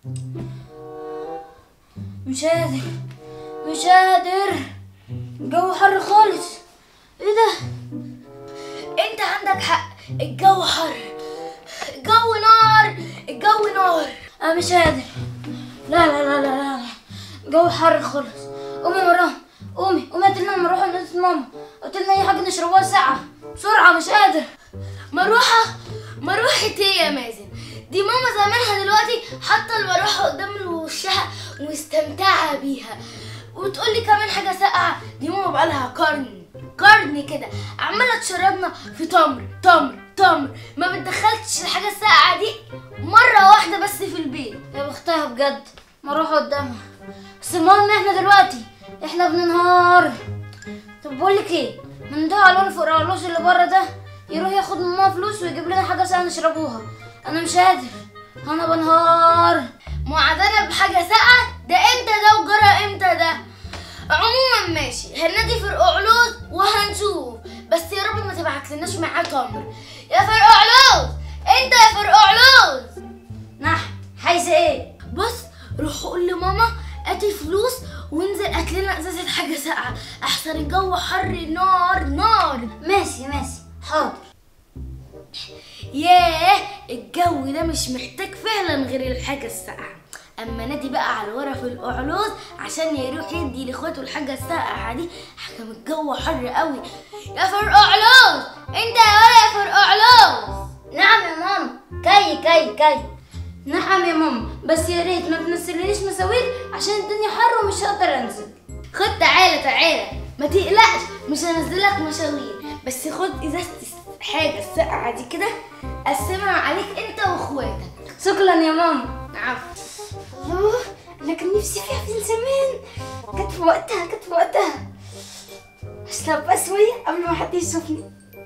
مش قادر مش قادر الجو حر خالص ايه ده انت عندك حق الجو حر الجو نار الجو نار انا مش قادر لا لا لا لا لا الجو حر خالص قومي يا مرام قومي قومي هات لنا نروح نادي ماما قلت لنا اي حاجه نشربوها ساعه بسرعه مش قادر مروحة مروحة ايه يا مازن دي ماما زمانها دلوقتي حاطة المروحة قدام وشها ومستمتعة بيها وتقولي كمان حاجة ساقعة دي ماما بقالها قرن قرن كده عمالة تشربنا في تمر تمر تمر ما بتدخلتش الحاجة الساقعة دي مرة واحدة بس في البيت يا بختها بجد ما اروح قدامها بس المهم احنا دلوقتي احنا بننهار طب بقول لك ايه من ده على الفوق العلوش اللي بره ده يروح ياخد من ماما فلوس ويجيب لنا حاجه ساعه نشربوها انا مش قادر انا بنهار معدنة بحاجة ساقعة ده امتى ده وجرى امتى ده عموما ماشي هنادي فرق علوز وهنشوف بس يا رب ما تبعت لناش معاه تمر يا فرق علوز انت يا فرق علوز نح عايز ايه بص روح قول لماما ادي فلوس وانزل هات لنا ازازه حاجه ساقعه احسن الجو حر نار نار ماشي ماشي حاضر ياه الجو ده مش محتاج فعلا غير الحاجه الساقعه اما نادي بقى على ورا في القعلوز عشان يروح يدي لاخواته الحاجه الساقعه دي حكم الجو حر قوي يا فرق علوز انت يا ولا يا فرق علوز نعم يا ماما كي كي كي نعم يا ماما بس يا ريت ما تنزليش مساوير عشان الدنيا حر ومش هقدر انزل خد تعالى تعالى ما تقلقش مش هنزلك مشاوير بس خد ازازه حاجه الساقعه دي كده قسمها عليك انت واخواتك شكرا يا ماما عفو الله انا كان نفسي فيها من زمان كانت في وقتها كانت في وقتها اشرب بس شويه قبل ما حد يشوفني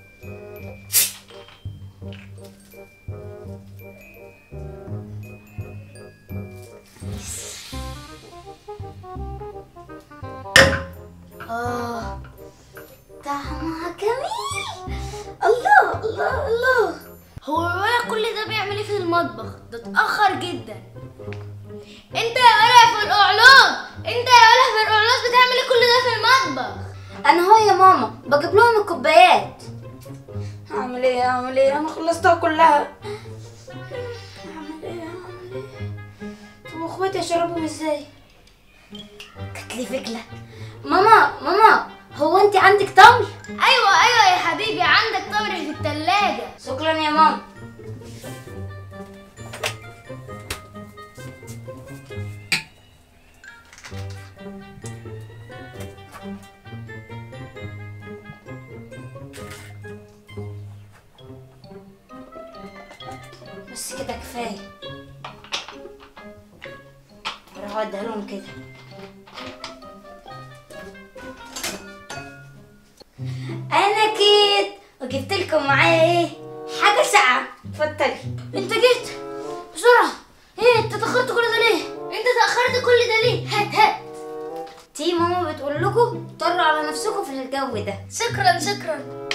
اه طعمها جميل الله الله الله هو الولد كل ده بيعمل ايه في المطبخ ده اتاخر جدا انت يا ولا في القعلوز انت يا ولا في القعلوز بتعمل ايه كل ده في المطبخ انا هو يا ماما بجيب لهم الكوبايات اعمل ايه اعمل ايه انا خلصتها كلها اعمل ايه اعمل ايه طب واخواتي اشربهم ازاي جات لي فكره ماما ماما هو انت عندك تمر ايوه ايوه يا حبيبي عندك تمر في التلاجة شكرا يا ماما بس كده كفايه اروح اوديها لهم كده انا كيت وجبت لكم معايا ايه حاجه ساقعه اتفضلي انت جيت بسرعه ايه انت اتاخرت كل ده ليه انت تاخرت كل ده ليه هات هات تي ماما بتقول لكم طروا على نفسكم في الجو ده شكرا شكرا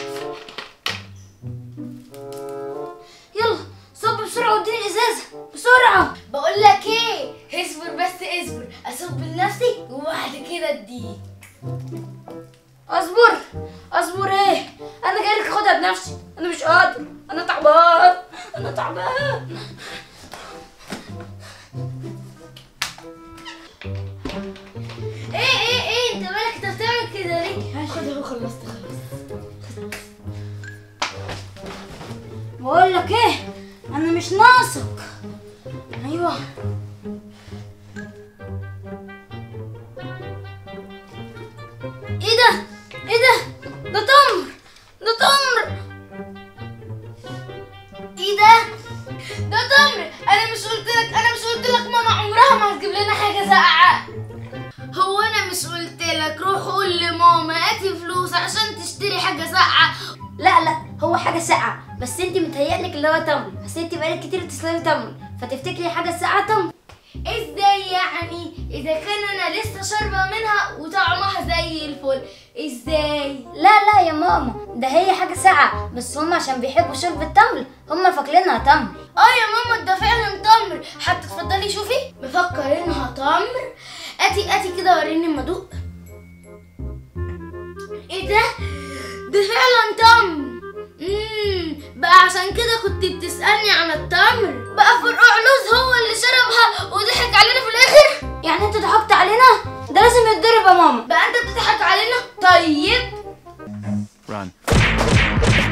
يلا صب بسرعه واديني الازازه بسرعه بقول لك ايه اصبر بس اصبر اصب لنفسي وبعد كده اديك اصبر اصبر ايه انا جاي لك خدها بنفسي انا مش قادر انا تعبان انا تعبان ايه ايه ايه انت مالك انت بتعمل كده ليه خد اهو خلصت خلاص بقول لك ايه انا مش ناقصك ايوه ايه ده ايه ده ده تمر ده تمر ايه ده ده تمر انا مش قلت لك انا مش قلت لك ماما عمرها ما هتجيب لنا حاجه ساقعه هو انا مش قلت لك روح قول لماما هاتي فلوس عشان تشتري حاجه ساقعه لا لا هو حاجه ساقعه بس انت متهيألك اللي هو تمر بس انت بقالك كتير بتسلقي تمر فتفتكري حاجه ساقعه تمر ازاي يعني اذا كان انا لسه شاربه منها وطعمها زي الفل ازاي لا لا يا ماما ده هي حاجة ساقعة بس هم عشان بيحبوا شرب التمر هم فاكرينها تمر اه يا ماما ده فعلا تمر حتى اتفضلي شوفي مفكرينها تمر اتي اتي كده وريني اما ادوق ايه ده ده فعلا تمر امم بقى عشان كده كنت بتسألني عن التمر بقى فرقع لوز هو اللي شربها وضحك علينا في الاخر يعني انت ضحكت علينا ده لازم يتضرب يا ماما بقى انت بتضحك علينا طيب Run.